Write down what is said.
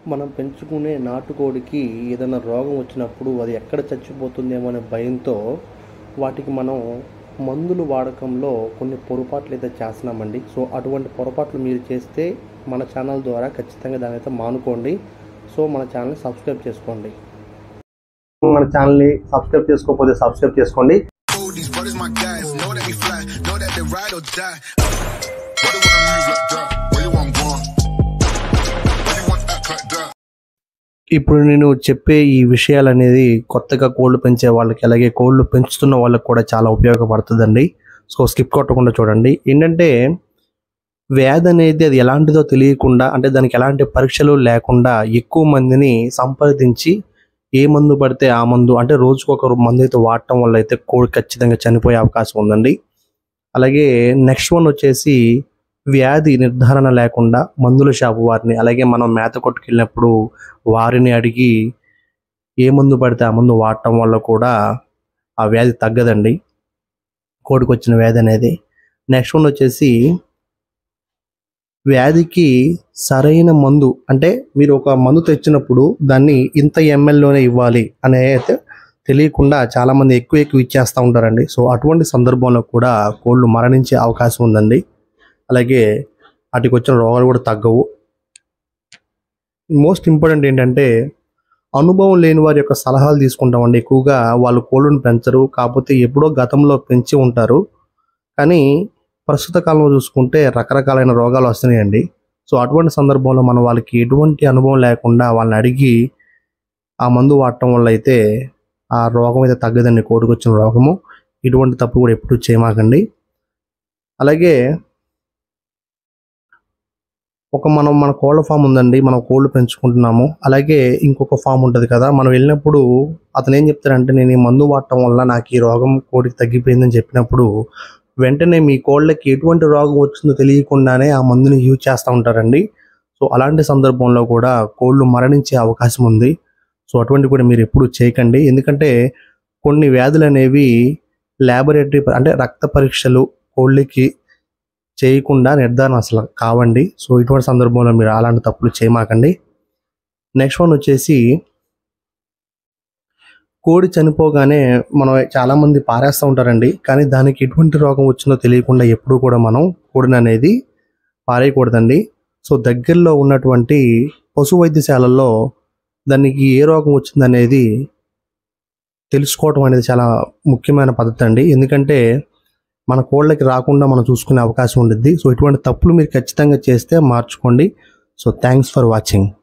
మనం పెంచుకునే నాటుకోడికి ఏదైనా రోగం వచ్చినప్పుడు అది ఎక్కడ చచ్చిపోతుందేమో అనే భయంతో వాటికి మనం మందులు వాడకంలో కొన్ని పొరపాట్లు అయితే చేస్తున్నామండి సో అటువంటి పొరపాట్లు మీరు చేస్తే మన ఛానల్ ద్వారా ఖచ్చితంగా దాని అయితే మానుకోండి సో మన ఛానల్ని సబ్స్క్రైబ్ చేసుకోండి మన ఛానల్ని సబ్స్క్రైబ్ చేసుకోకపోతే సబ్స్క్రైబ్ చేసుకోండి Oh, these brothers my guys. Know that we fly. Know that they ride or die. Why they wanna move like that? Where you want going? Why you want act like that? ఇప్పుడు నేను చెప్పే ఈ విషయాలు అనేది కొత్తగా కోళ్ళు పెంచే వాళ్ళకి అలాగే కోళ్ళు పెంచుతున్న వాళ్ళకి కూడా చాలా ఉపయోగపడుతుందండి సో స్కిప్ కొట్టకుండా చూడండి ఏంటంటే వ్యాధి అనేది అది ఎలాంటిదో తెలియకుండా అంటే దానికి ఎలాంటి పరీక్షలు లేకుండా ఎక్కువ మందిని సంప్రదించి ఏ మందు పడితే ఆ మందు అంటే రోజుకు ఒక మందు అయితే వాడటం వల్ల అయితే కోడి ఖచ్చితంగా చనిపోయే అవకాశం ఉందండి అలాగే నెక్స్ట్ వన్ వచ్చేసి వ్యాధి నిర్ధారణ లేకుండా మందుల షాపు వారిని అలాగే మనం మేత కొట్టుకెళ్ళినప్పుడు వారిని అడిగి ఏ మందు పడితే ఆ మందు వాడటం వల్ల కూడా ఆ వ్యాధి తగ్గదండి కోడికి వచ్చిన వ్యాధి అనేది నెక్స్ట్ వన్ వచ్చేసి వ్యాధికి సరైన మందు అంటే మీరు ఒక మందు తెచ్చినప్పుడు దాన్ని ఇంత ఎంఎల్లోనే ఇవ్వాలి అనే అయితే తెలియకుండా చాలామంది ఎక్కువ ఎక్కువ ఇచ్చేస్తూ ఉంటారండి సో అటువంటి సందర్భంలో కూడా కోళ్ళు మరణించే అవకాశం ఉందండి అలాగే వాటికి వచ్చిన రోగాలు కూడా తగ్గవు మోస్ట్ ఇంపార్టెంట్ ఏంటంటే అనుభవం లేని వారి యొక్క సలహాలు తీసుకుంటామండి ఎక్కువగా వాళ్ళు కోళ్ళను పెంచరు కాకపోతే ఎప్పుడో గతంలో పెంచి ఉంటారు కానీ ప్రస్తుత కాలంలో చూసుకుంటే రకరకాలైన రోగాలు వస్తున్నాయండి సో అటువంటి సందర్భంలో మనం వాళ్ళకి ఎటువంటి అనుభవం లేకుండా వాళ్ళని అడిగి ఆ మందు వాడటం వల్ల అయితే ఆ రోగం అయితే తగ్గదండి కోడికి వచ్చిన రోగము ఇటువంటి తప్పు కూడా ఎప్పుడు చేయమాకండి అలాగే ఒక మనం మన కోళ్ళ ఫామ్ ఉందండి మనం కోళ్ళు పెంచుకుంటున్నాము అలాగే ఇంకొక ఫామ్ ఉంటుంది కదా మనం వెళ్ళినప్పుడు అతను ఏం చెప్తారంటే నేను ఈ మందు వాడటం వల్ల నాకు ఈ రోగం కోడికి తగ్గిపోయిందని చెప్పినప్పుడు వెంటనే మీ కోళ్ళకి ఎటువంటి రోగం వచ్చిందో తెలియకుండానే ఆ మందుని యూజ్ చేస్తూ ఉంటారండి సో అలాంటి సందర్భంలో కూడా కోళ్ళు మరణించే అవకాశం ఉంది సో అటువంటి కూడా మీరు ఎప్పుడు చేయకండి ఎందుకంటే కొన్ని వ్యాధులు అనేవి ల్యాబొరేటరీ అంటే రక్త పరీక్షలు కోళ్ళకి చేయకుండా నిర్ధారణ అసలు కావండి సో ఇటువంటి సందర్భంలో మీరు అలాంటి తప్పులు చేయమాకండి నెక్స్ట్ వన్ వచ్చేసి కోడి చనిపోగానే మనం చాలా మంది పారేస్తూ ఉంటారండి కానీ దానికి ఎటువంటి రోగం వచ్చిందో తెలియకుండా ఎప్పుడు కూడా మనం కోడిని అనేది పారేయకూడదండి సో దగ్గరలో ఉన్నటువంటి పశు వైద్యశాలల్లో దానికి ఏ రోగం వచ్చిందనేది తెలుసుకోవటం అనేది చాలా ముఖ్యమైన పద్ధతి అండి ఎందుకంటే మన కోళ్ళకి రాకుండా మనం చూసుకునే అవకాశం ఉండిద్ది సో ఇటువంటి తప్పులు మీరు ఖచ్చితంగా చేస్తే మార్చుకోండి సో థ్యాంక్స్ ఫర్ వాచింగ్